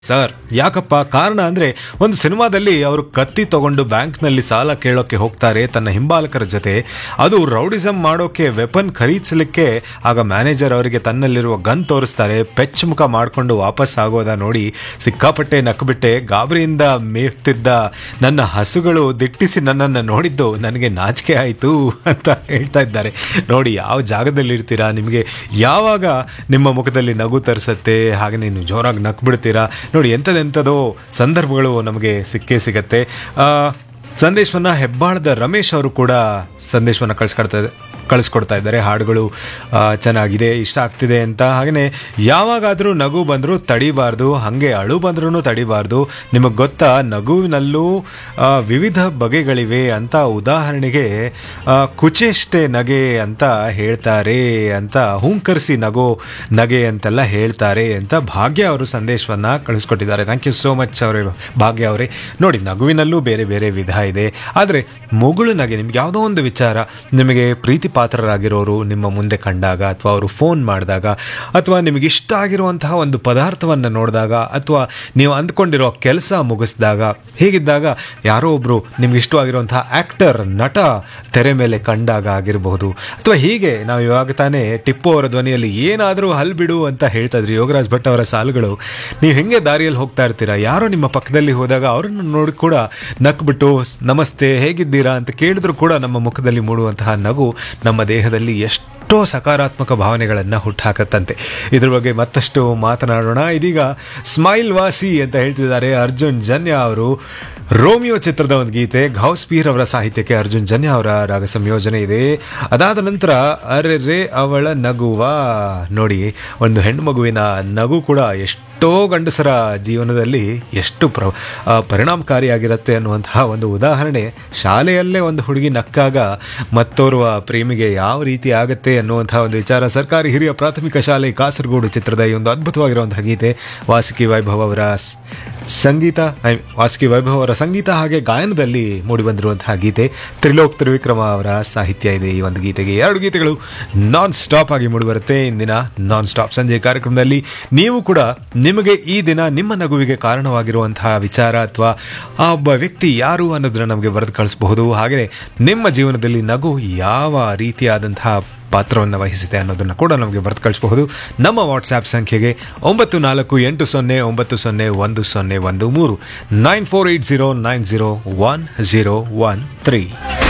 sir ಯಾಕಪ್ಪ ಕಾರಣ ಅಂದ್ರೆ ಒಂದು ಸಿನಿಮಾದಲ್ಲಿ ಅವರು ಕತ್ತಿ ತಗೊಂಡು ಬ್ಯಾಂಕ್ನಲ್ಲಿ ಸಾಲ ಕೇಳೋಕೆ ಹೋಗ್ತಾರೆ ತನ್ನ ಹಿಂಬಾಲಕರ ಜೊತೆ ಅದು ರೌಡಿಸಂ ಮಾಡೋಕೆ ವೆಪನ್ ಖರೀದಿಸಲಿಕ್ಕೆ ಆಗ ಮ್ಯಾನೇಜರ್ ಅವರಿಗೆ ತನ್ನಲ್ಲಿರುವ ಗನ್ ತೋರಿಸ್ತಾರೆ ಪೆಚ್ಚ ಮುಖ ಮಾಡಿಕೊಂಡು ವಾಪಸ್ ಆಗೋದ ನೋಡಿ ಸಿಕ್ಕಾಪಟ್ಟೆ ನಕ್ಕಬಿಟ್ಟೆ ಗಾಬರಿಯಿಂದ ಮೇಯ್ತಿದ್ದ ನನ್ನ ಹಸುಗಳು ದಿಟ್ಟಿಸಿ ನನ್ನನ್ನು ನೋಡಿದ್ದು ನನಗೆ ನಾಚಿಕೆ ಆಯಿತು ಅಂತ ಹೇಳ್ತಾ ಇದ್ದಾರೆ ನೋಡಿ ಯಾವ ಜಾಗದಲ್ಲಿ ಇರ್ತೀರಾ ನಿಮಗೆ ಯಾವಾಗ ನಿಮ್ಮ ಮುಖದಲ್ಲಿ ನಗು ತರಿಸತ್ತೆ ಹಾಗೆ ನೀವು ಜೋರಾಗಿ ನಕ್ಬಿಡ್ತೀರಾ ನೋಡಿ ಎಂಥದೆಂಥದೋ ಸಂದರ್ಭಗಳು ನಮಗೆ ಸಿಕ್ಕೇ ಸಿಗತ್ತೆ ಆ, ಸಂದೇಶವನ್ನ ಹೆಬ್ಬಾಳದ ರಮೇಶ್ ಅವರು ಕೂಡ ಸಂದೇಶವನ್ನ ಕಳಿಸ್ಕೊಡ್ತಾ ಕಳಿಸ್ಕೊಡ್ತಾ ಇದ್ದಾರೆ ಹಾಡುಗಳು ಆ, ಚೆನ್ನಾಗಿದೆ ಇಷ್ಟ ಆಗ್ತಿದೆ ಅಂತ ಹಾಗೆಯೇ ಯಾವಾಗಾದರೂ ನಗು ಬಂದರೂ ತಡಿಬಾರ್ದು ಹಾಗೆ ಅಳು ಬಂದ್ರೂ ತಡಿಬಾರ್ದು ನಿಮಗೆ ಗೊತ್ತಾ ನಗುವಿನಲ್ಲೂ ಆ, ವಿವಿಧ ಬಗೆಗಳಿವೆ ಅಂತ ಉದಾಹರಣೆಗೆ ಆ, ಕುಚೇಷ್ಟೆ ನಗೆ ಅಂತ ಹೇಳ್ತಾರೆ ಅಂತ ಹೂಂಕರಿಸಿ ನಗೋ ನಗೆ ಅಂತೆಲ್ಲ ಹೇಳ್ತಾರೆ ಅಂತ ಭಾಗ್ಯ ಅವರು ಸಂದೇಶವನ್ನ ಕಳಿಸ್ಕೊಟ್ಟಿದ್ದಾರೆ ಥ್ಯಾಂಕ್ ಯು ಸೋ ಮಚ್ ಅವರೇ ಭಾಗ್ಯ ಅವರೇ ನೋಡಿ ನಗುವಿನಲ್ಲೂ ಬೇರೆ ಬೇರೆ ವಿಧ ಇದೆ ಆದರೆ ಮುಗುಳು ನಗೆ ನಿಮ್ಗೆ ಯಾವುದೋ ಒಂದು ವಿಚಾರ ನಿಮಗೆ ಪ್ರೀತಿ ಪಾತ್ರರಾಗಿರೋರು ನಿಮ್ಮ ಮುಂದೆ ಕಂಡಾಗ ಅಥವಾ ಅವರು ಫೋನ್ ಮಾಡಿದಾಗ ಅಥವಾ ನಿಮಗೆ ಇಷ್ಟ ಆಗಿರುವಂತಹ ಒಂದು ಪದಾರ್ಥವನ್ನು ನೋಡಿದಾಗ ಅಥವಾ ನೀವು ಅಂದ್ಕೊಂಡಿರೋ ಕೆಲಸ ಮುಗಿಸಿದಾಗ ಹೀಗಿದ್ದಾಗ ಯಾರೋ ಒಬ್ರು ನಿಮ್ಗೆ ಇಷ್ಟವಾಗಿರುವಂತಹ ಆಕ್ಟರ್ ನಟ ತೆರೆ ಮೇಲೆ ಕಂಡಾಗ ಆಗಿರಬಹುದು ಅಥವಾ ಹೀಗೆ ನಾವು ಇವಾಗ ತಾನೇ ಟಿಪ್ಪು ಅವರ ಧ್ವನಿಯಲ್ಲಿ ಏನಾದರೂ ಹಲ್ಬಿಡು ಅಂತ ಹೇಳ್ತಾ ಇದ್ರಿ ಯೋಗರಾಜ್ ಭಟ್ ಅವರ ಸಾಲುಗಳು ನೀವು ಹೆಂಗೆ ದಾರಿಯಲ್ಲಿ ಹೋಗ್ತಾ ಇರ್ತೀರಾ ಯಾರೋ ನಿಮ್ಮ ಪಕ್ಕದಲ್ಲಿ ಹೋದಾಗ ಅವರನ್ನು ನೋಡಿ ಕೂಡ ನಕ್ಬಿಟ್ಟು ನಮಸ್ತೆ ಹೇಗಿದ್ದೀರಾ ಅಂತ ಕೇಳಿದ್ರು ಕೂಡ ನಮ್ಮ ಮುಖದಲ್ಲಿ ಮೂಡುವಂತಹ ನಗು ನಮ್ಮ ದೇಹದಲ್ಲಿ ಎಷ್ಟೋ ಸಕಾರಾತ್ಮಕ ಭಾವನೆಗಳನ್ನು ಹುಟ್ಟಾಕತ್ತಂತೆ ಇದ್ರ ಬಗ್ಗೆ ಮತ್ತಷ್ಟು ಮಾತನಾಡೋಣ ಇದೀಗ ಸ್ಮೈಲ್ ವಾಸಿ ಅಂತ ಹೇಳ್ತಿದ್ದಾರೆ ಅರ್ಜುನ್ ಜನ್ಯ ಅವರು ರೋಮಿಯೋ ಚಿತ್ರದ ಒಂದು ಗೀತೆ ಘೌಸ್ಪೀರ್ ಅವರ ಸಾಹಿತ್ಯಕ್ಕೆ ಅರ್ಜುನ್ ಜನ್ಯ ಅವರ ರಾಗ ಸಂಯೋಜನೆ ಇದೆ ಅದಾದ ನಂತರ ಅರೆ ರೇ ಅವಳ ನಗುವ ನೋಡಿ ಒಂದು ಹೆಣ್ಣು ಮಗುವಿನ ನಗು ಕೂಡ ಎಷ್ಟೋ ಗಂಡಸರ ಜೀವನದಲ್ಲಿ ಎಷ್ಟು ಪ್ರ ಆ, ಪರಿಣಾಮಕಾರಿಯಾಗಿರುತ್ತೆ ಅನ್ನುವಂತಹ ಒಂದು ಉದಾಹರಣೆ ಶಾಲೆಯಲ್ಲೇ ಒಂದು ಹುಡುಗಿ ನಕ್ಕಾಗ ಮತ್ತೋರ್ವ ಪ್ರೇಮಿಗೆ ಯಾವ ರೀತಿ ಆಗತ್ತೆ ಅನ್ನುವಂತಹ ಒಂದು ವಿಚಾರ ಸರ್ಕಾರಿ ಹಿರಿಯ ಪ್ರಾಥಮಿಕ ಶಾಲೆ ಕಾಸರಗೋಡು ಚಿತ್ರದ ಈ ಒಂದು ಅದ್ಭುತವಾಗಿರುವಂತಹ ಗೀತೆ ವಾಸುಕಿ ವೈಭವ್ ಅವರ ಸ್- ಸಂಗೀತ ಐ ವಾಸುಕಿ ವೈಭವ್ ಅವರ ಸಂಗೀತ ಹಾಗೆ ಗಾಯನದಲ್ಲಿ ಮೂಡಿಬಂದಿರುವಂತಹ ಗೀತೆ ತ್ರಿಲೋಕ್ ತ್ರಿವಿಕ್ರಮ ಅವರ ಸಾಹಿತ್ಯ ಇದೆ ಈ ಒಂದು ಗೀತೆಗೆ ಎರಡು ಗೀತೆಗಳು ನಾನ್ ಸ್ಟಾಪ್ ಆಗಿ ಮೂಡಿಬರುತ್ತೆ ಇಂದಿನ ನಾನ್ ಸ್ಟಾಪ್ ಸಂಜೆ ಕಾರ್ಯಕ್ರಮದಲ್ಲಿ ನೀವು ಕೂಡ ನಿಮಗೆ ಈ ದಿನ ನಿಮ್ಮ ನಗುವಿಗೆ ಕಾರಣವಾಗಿರುವಂತಹ ವಿಚಾರ ಅಥವಾ ಆ ಒಬ್ಬ ವ್ಯಕ್ತಿ ಯಾರು ಅನ್ನೋದನ್ನ ನಮಗೆ ಬರೆದು ಕಳಿಸಬಹುದು ಹಾಗೆ ನಿಮ್ಮ ಜೀವನದಲ್ಲಿ ನಗು ಯಾವ ರೀತಿಯಾದಂತಹ ಪಾತ್ರವನ್ನು ವಹಿಸಿದೆ ಅನ್ನೋದನ್ನು ಕೂಡ ನಮಗೆ ಬರೆದು ಕಳಿಸಬಹುದು ನಮ್ಮ ವಾಟ್ಸ್ಆ್ಯಪ್ ಸಂಖ್ಯೆಗೆ ಒಂಬತ್ತು ನಾಲ್ಕು ಎಂಟು ಸೊನ್ನೆ ಒಂಬತ್ತು ಸೊನ್ನೆ ಒಂದು ಸೊನ್ನೆ ಒಂದು ಮೂರು nine four eight zero nine zero one zero one three